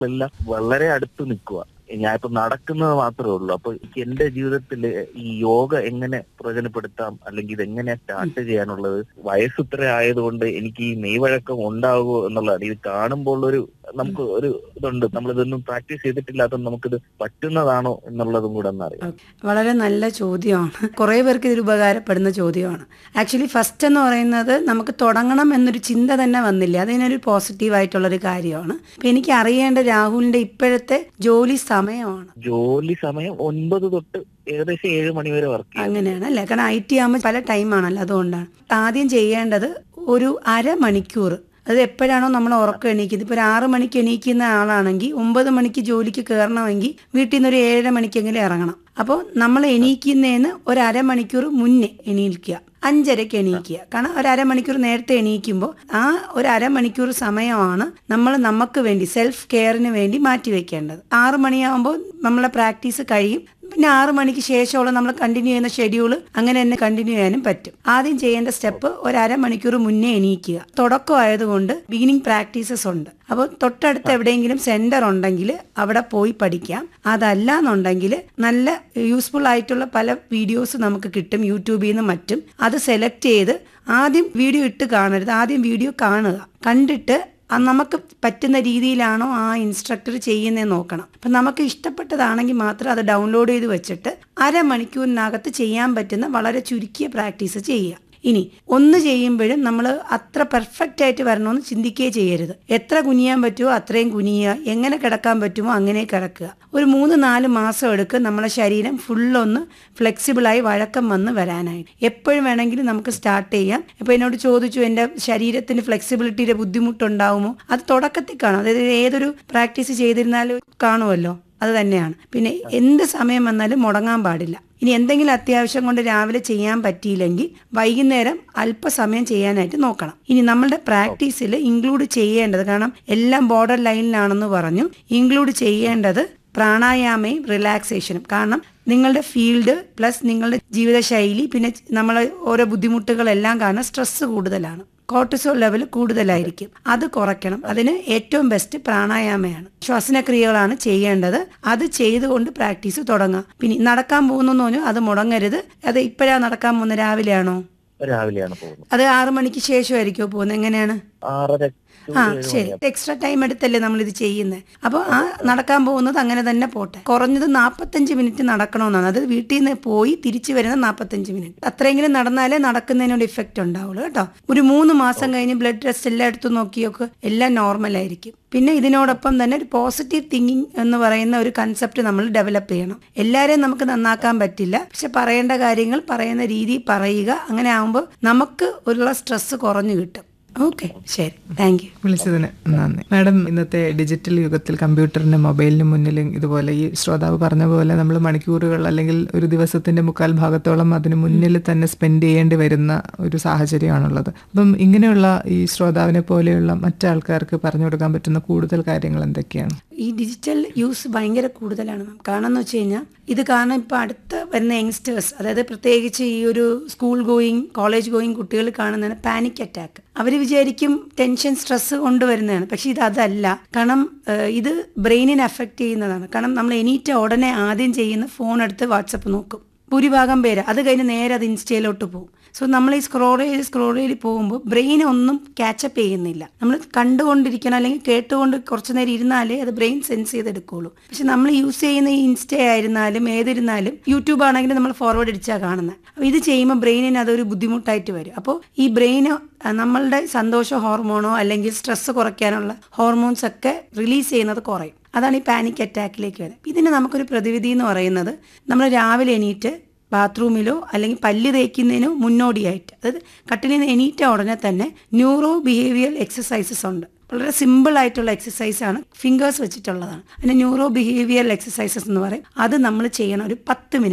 എല്ലാം വളരെ അടുത്ത് നിൽക്കുക ഞാൻ ഇപ്പൊ നടക്കുന്നത് മാത്രമേ ഉള്ളൂ അപ്പൊ എനിക്ക് എന്റെ ജീവിതത്തിൽ ഈ യോഗ എങ്ങനെ പ്രയോജനപ്പെടുത്താം അല്ലെങ്കിൽ ഇത് എങ്ങനെ സ്റ്റാർട്ട് ചെയ്യാനുള്ളത് വയസ്സ് ഇത്ര ആയതുകൊണ്ട് എനിക്ക് ഈ മെയ്വഴക്കം ഉണ്ടാകുമോ എന്നുള്ളതാണ് ഇത് കാണുമ്പോൾ ഒരു നമുക്ക് ഒരു ഇതുണ്ട് നമ്മളിതൊന്നും പ്രാക്ടീസ് ചെയ്തിട്ടില്ലാത്ത നമുക്കിത് പറ്റുന്നതാണോ എന്നുള്ളതും കൂടെ ഒന്നറിയാം വളരെ നല്ല ചോദ്യമാണ് കുറേ പേർക്ക് ഇതിൽ ഉപകാരപ്പെടുന്ന ചോദ്യമാണ് ആക്ച്വലി ഫസ്റ്റ് എന്ന് പറയുന്നത് നമുക്ക് തുടങ്ങണം എന്നൊരു ചിന്ത തന്നെ വന്നില്ല അതിനൊരു പോസിറ്റീവ് ആയിട്ടുള്ളൊരു കാര്യമാണ് അപ്പം എനിക്ക് അറിയേണ്ട രാഹുലിന്റെ ഇപ്പോഴത്തെ ജോലി സമയമാണ് ജോലി സമയം ഒൻപത് തൊട്ട് ഏകദേശം ഏഴ് മണി വരെ വർക്ക് ചെയ്യും അങ്ങനെയാണ് അല്ലേ കാരണം ഐ ടി ആകുമ്പോൾ പല ടൈമാണല്ലോ അതുകൊണ്ടാണ് ആദ്യം ചെയ്യേണ്ടത് ഒരു അരമണിക്കൂർ അത് എപ്പോഴാണോ നമ്മൾ ഉറക്കം എണീക്കുന്നത് ഇപ്പോൾ ഒരു ആറ് മണിക്ക് എണീക്കുന്ന ആളാണെങ്കിൽ ഒമ്പത് മണിക്ക് ജോലിക്ക് കയറണമെങ്കിൽ വീട്ടിൽ നിന്ന് ഒരു ഏഴര മണിക്കെങ്കിലും ഇറങ്ങണം അപ്പോൾ നമ്മൾ എണീക്കുന്നതിന് ഒരു അരമണിക്കൂർ മുന്നേ എണീക്കുക അഞ്ചരയ്ക്ക് എണീക്കുക കാരണം ഒരു അരമണിക്കൂർ നേരത്തെ എണീക്കുമ്പോൾ ആ ഒരു അരമണിക്കൂർ സമയമാണ് നമ്മൾ നമുക്ക് വേണ്ടി സെൽഫ് കെയറിന് വേണ്ടി മാറ്റി വെക്കേണ്ടത് ആറ് മണിയാകുമ്പോൾ നമ്മളെ പ്രാക്ടീസ് കഴിയും പിന്നെ ആറ് മണിക്ക് ശേഷമുള്ള നമ്മൾ കണ്ടിന്യൂ ചെയ്യുന്ന ഷെഡ്യൂൾ അങ്ങനെ തന്നെ കണ്ടിന്യൂ ചെയ്യാനും പറ്റും ആദ്യം ചെയ്യേണ്ട സ്റ്റെപ്പ് ഒരു അരമണിക്കൂർ മുന്നേ എണീക്കുക തുടക്കം ആയതുകൊണ്ട് ബിഗിനിങ് പ്രാക്ടീസസ് ഉണ്ട് അപ്പോൾ തൊട്ടടുത്ത് എവിടെയെങ്കിലും സെന്റർ ഉണ്ടെങ്കിൽ അവിടെ പോയി പഠിക്കാം അതല്ല എന്നുണ്ടെങ്കിൽ നല്ല യൂസ്ഫുൾ ആയിട്ടുള്ള പല വീഡിയോസ് നമുക്ക് കിട്ടും യൂട്യൂബിൽ നിന്നും മറ്റും അത് സെലക്ട് ചെയ്ത് ആദ്യം വീഡിയോ ഇട്ട് കാണരുത് ആദ്യം വീഡിയോ കാണുക കണ്ടിട്ട് അത് നമുക്ക് പറ്റുന്ന രീതിയിലാണോ ആ ഇൻസ്ട്രക്ടർ ചെയ്യുന്നതെന്ന് നോക്കണം അപ്പം നമുക്ക് ഇഷ്ടപ്പെട്ടതാണെങ്കിൽ മാത്രം അത് ഡൗൺലോഡ് ചെയ്ത് വെച്ചിട്ട് അരമണിക്കൂറിനകത്ത് ചെയ്യാൻ പറ്റുന്ന വളരെ ചുരുക്കിയ പ്രാക്ടീസ് ചെയ്യുക ഇനി ഒന്ന് ചെയ്യുമ്പോഴും നമ്മൾ അത്ര പെർഫെക്റ്റ് ആയിട്ട് വരണമെന്ന് ചിന്തിക്കുകയേ ചെയ്യരുത് എത്ര കുനിയാൻ പറ്റുമോ അത്രയും കുനിയുക എങ്ങനെ കിടക്കാൻ പറ്റുമോ അങ്ങനെ കിടക്കുക ഒരു മൂന്ന് നാല് മാസം എടുക്കും നമ്മളെ ശരീരം ഫുള്ളൊന്ന് ഫ്ലെക്സിബിളായി വഴക്കം വന്ന് വരാനായിട്ട് എപ്പോഴും വേണമെങ്കിലും നമുക്ക് സ്റ്റാർട്ട് ചെയ്യാം ഇപ്പോൾ എന്നോട് ചോദിച്ചു എൻ്റെ ശരീരത്തിന് ഫ്ലെക്സിബിലിറ്റിയുടെ ബുദ്ധിമുട്ടുണ്ടാവുമോ അത് തുടക്കത്തിൽ കാണും അതായത് ഏതൊരു പ്രാക്ടീസ് ചെയ്തിരുന്നാലും കാണുമല്ലോ അത് തന്നെയാണ് പിന്നെ എന്ത് സമയം വന്നാലും മുടങ്ങാൻ പാടില്ല ഇനി എന്തെങ്കിലും അത്യാവശ്യം കൊണ്ട് രാവിലെ ചെയ്യാൻ പറ്റിയില്ലെങ്കിൽ വൈകുന്നേരം അല്പസമയം ചെയ്യാനായിട്ട് നോക്കണം ഇനി നമ്മളുടെ പ്രാക്ടീസിൽ ഇൻക്ലൂഡ് ചെയ്യേണ്ടത് കാരണം എല്ലാം ബോർഡർ ലൈനിലാണെന്ന് പറഞ്ഞു ഇൻക്ലൂഡ് ചെയ്യേണ്ടത് പ്രാണായാമയും റിലാക്സേഷനും കാരണം നിങ്ങളുടെ ഫീൽഡ് പ്ലസ് നിങ്ങളുടെ ജീവിതശൈലി പിന്നെ നമ്മളെ ഓരോ ബുദ്ധിമുട്ടുകളെല്ലാം കാരണം സ്ട്രെസ് കൂടുതലാണ് കോർട്ടിസോൾ ലെവൽ കൂടുതലായിരിക്കും അത് കുറയ്ക്കണം അതിന് ഏറ്റവും ബെസ്റ്റ് പ്രാണായാമയാണ് ശ്വസനക്രിയകളാണ് ചെയ്യേണ്ടത് അത് ചെയ്തുകൊണ്ട് പ്രാക്ടീസ് തുടങ്ങാം പിന്നെ നടക്കാൻ പോകുന്നു പറഞ്ഞു അത് മുടങ്ങരുത് അത് ഇപ്പോഴാണ് നടക്കാൻ പോകുന്നത് രാവിലെയാണോ രാവിലെയാണ് പോകുന്നത് അത് ആറു മണിക്ക് ശേഷമായിരിക്കുമോ പോകുന്നത് എങ്ങനെയാണ് ആറര to ആ ഏഴ് ശരി എക്സ്ട്രാ ടൈം എടുത്തല്ലേ നമ്മൾ ഇത് ചെയ്യുന്നത് അപ്പോൾ ആ നടക്കാൻ പോകുന്നത് അങ്ങനെ തന്നെ പോട്ടെ കുറഞ്ഞത് നാൽപ്പത്തഞ്ച് മിനിറ്റ് നടക്കണമെന്നാണ് അത് വീട്ടിൽ നിന്ന് പോയി തിരിച്ചു വരുന്ന നാൽപ്പത്തഞ്ച് മിനിറ്റ് അത്രയെങ്കിലും നടന്നാലേ നടക്കുന്നതിനോട് ഇഫക്റ്റ് ഉണ്ടാവുള്ളൂ കേട്ടോ ഒരു മൂന്ന് മാസം കഴിഞ്ഞ് ബ്ലഡ് ടെസ്റ്റ് എല്ലാം എടുത്തു നോക്കിയൊക്കെ എല്ലാം നോർമൽ ആയിരിക്കും പിന്നെ ഇതിനോടൊപ്പം തന്നെ ഒരു പോസിറ്റീവ് തിങ്കിങ് എന്ന് പറയുന്ന ഒരു കൺസെപ്റ്റ് നമ്മൾ ഡെവലപ്പ് ചെയ്യണം എല്ലാവരെയും നമുക്ക് നന്നാക്കാൻ പറ്റില്ല പക്ഷെ പറയേണ്ട കാര്യങ്ങൾ പറയുന്ന രീതി പറയുക അങ്ങനെ ആകുമ്പോൾ നമുക്ക് ഉള്ള സ്ട്രെസ് കുറഞ്ഞു കിട്ടും ഓക്കെ ശരി താങ്ക് യു വിളിച്ചതിന് നന്ദി മാഡം ഇന്നത്തെ ഡിജിറ്റൽ യുഗത്തിൽ കമ്പ്യൂട്ടറിന് മൊബൈലിന് മുന്നിൽ ഇതുപോലെ ഈ ശ്രോതാവ് പറഞ്ഞ പോലെ നമ്മൾ മണിക്കൂറുകൾ അല്ലെങ്കിൽ ഒരു ദിവസത്തിന്റെ മുക്കാൽ ഭാഗത്തോളം അതിന് മുന്നിൽ തന്നെ സ്പെൻഡ് ചെയ്യേണ്ടി വരുന്ന ഒരു സാഹചര്യമാണുള്ളത് അപ്പം ഇങ്ങനെയുള്ള ഈ ശ്രോതാവിനെ പോലെയുള്ള മറ്റാൾക്കാർക്ക് പറഞ്ഞു കൊടുക്കാൻ പറ്റുന്ന കൂടുതൽ കാര്യങ്ങൾ എന്തൊക്കെയാണ് ഈ ഡിജിറ്റൽ യൂസ് ഭയങ്കര കൂടുതലാണ് മാം കാരണം എന്ന് വെച്ച് കഴിഞ്ഞാൽ ഇത് കാരണം ഇപ്പോൾ അടുത്ത് വരുന്ന യങ്സ്റ്റേഴ്സ് അതായത് പ്രത്യേകിച്ച് ഈ ഒരു സ്കൂൾ ഗോയിങ് കോളേജ് ഗോയിങ് കുട്ടികൾ കാണുന്നതാണ് പാനിക് അറ്റാക്ക് അവർ വിചാരിക്കും ടെൻഷൻ സ്ട്രെസ് കൊണ്ടുവരുന്നതാണ് പക്ഷെ ഇത് അതല്ല കാരണം ഏഹ്, ഇത് ബ്രെയിനിനെ അഫക്റ്റ് ചെയ്യുന്നതാണ് കാരണം നമ്മൾ എണീറ്റ ഉടനെ ആദ്യം ചെയ്യുന്ന ഫോൺ എടുത്ത് വാട്സപ്പ് നോക്കും ഭൂരിഭാഗം പേര് അത് കഴിഞ്ഞ് നേരെ അത് ഇൻസ്റ്റയിലോട്ട് പോകും സോ നമ്മൾ ഈ സ്ക്രോൾ ചെയ്ത് സ്ക്രോൾ ചെയ്ത് പോകുമ്പോൾ ബ്രെയിൻ ഒന്നും ക്യാച്ചപ്പ് ചെയ്യുന്നില്ല നമ്മൾ കണ്ടുകൊണ്ടിരിക്കണം അല്ലെങ്കിൽ കേട്ടുകൊണ്ട് കുറച്ച് നേരം ഇരുന്നാലേ അത് ബ്രെയിൻ സെൻസ് ചെയ്തെടുക്കുള്ളൂ പക്ഷെ നമ്മൾ യൂസ് ചെയ്യുന്ന ഈ ഇൻസ്റ്റ ആയിരുന്നാലും ഏതിരുന്നാലും യൂട്യൂബ് ആണെങ്കിലും നമ്മൾ ഫോർവേഡ് അടിച്ചാൽ കാണുന്നത് അപ്പോൾ ഇത് ചെയ്യുമ്പോൾ ബ്രെയിനിന് അതൊരു ബുദ്ധിമുട്ടായിട്ട് വരും അപ്പോൾ ഈ ബ്രെയിന് നമ്മളുടെ സന്തോഷ ഹോർമോണോ അല്ലെങ്കിൽ സ്ട്രെസ് കുറയ്ക്കാനുള്ള ഹോർമോൺസ് ഒക്കെ റിലീസ് ചെയ്യുന്നത് കുറയും അതാണ് ഈ പാനിക് അറ്റാക്കിലേക്ക് വരുന്നത് ഇതിന് നമുക്കൊരു പ്രതിവിധി എന്ന് പറയുന്നത് നമ്മൾ രാവിലെ എണീറ്റ് ബാത്റൂമിലോ അല്ലെങ്കിൽ പല്ല് തേക്കുന്നതിനോ മുന്നോടിയായിട്ട് അതായത് കട്ടിലിൽ നിന്ന് എണീറ്റ ഉടനെ തന്നെ ന്യൂറോ ബിഹേവിയർ എക്സസൈസസ് ഉണ്ട് വളരെ സിമ്പിൾ ആയിട്ടുള്ള എക്സസൈസ് ആണ് ഫിംഗേഴ്സ് വെച്ചിട്ടുള്ളതാണ് അതിന് ന്യൂറോ ബിഹേവിയർ എക്സസൈസസ് എന്ന് പറയും അത് നമ്മൾ ചെയ്യണം ഒരു പത്ത് മിനിറ്റ്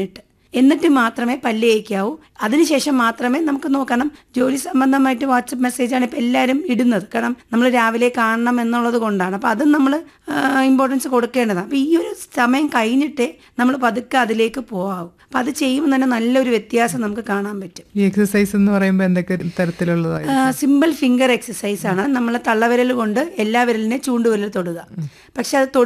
എന്നിട്ട് മാത്രമേ പല്ല് തേക്കാവൂ അതിനുശേഷം മാത്രമേ നമുക്ക് നോക്കണം ജോലി സംബന്ധമായിട്ട് വാട്സപ്പ് മെസ്സേജാണ് ഇപ്പം എല്ലാവരും ഇടുന്നത് കാരണം നമ്മൾ രാവിലെ കാണണം എന്നുള്ളത് കൊണ്ടാണ് അപ്പം അതും നമ്മൾ ഇമ്പോർട്ടൻസ് കൊടുക്കേണ്ടതാണ് അപ്പം ഈ ഒരു സമയം കഴിഞ്ഞിട്ടേ നമ്മൾ പതുക്കെ അതിലേക്ക് പോകാവൂ അപ്പം അത് ചെയ്യുമ്പോൾ തന്നെ നല്ലൊരു വ്യത്യാസം നമുക്ക് കാണാൻ പറ്റും ഈ എക്സസൈസ് എന്ന് പറയുമ്പോൾ എന്തൊക്കെ തരത്തിലുള്ളതായി സിമ്പിൾ ഫിംഗർ എക്സസൈസ് ആണ് നമ്മൾ തള്ളവിരൽ കൊണ്ട് എല്ലാ വിരലിനെ ചൂണ്ടുവിരൽ തൊടുക പക്ഷെ അത് തൊടുമ്പോൾ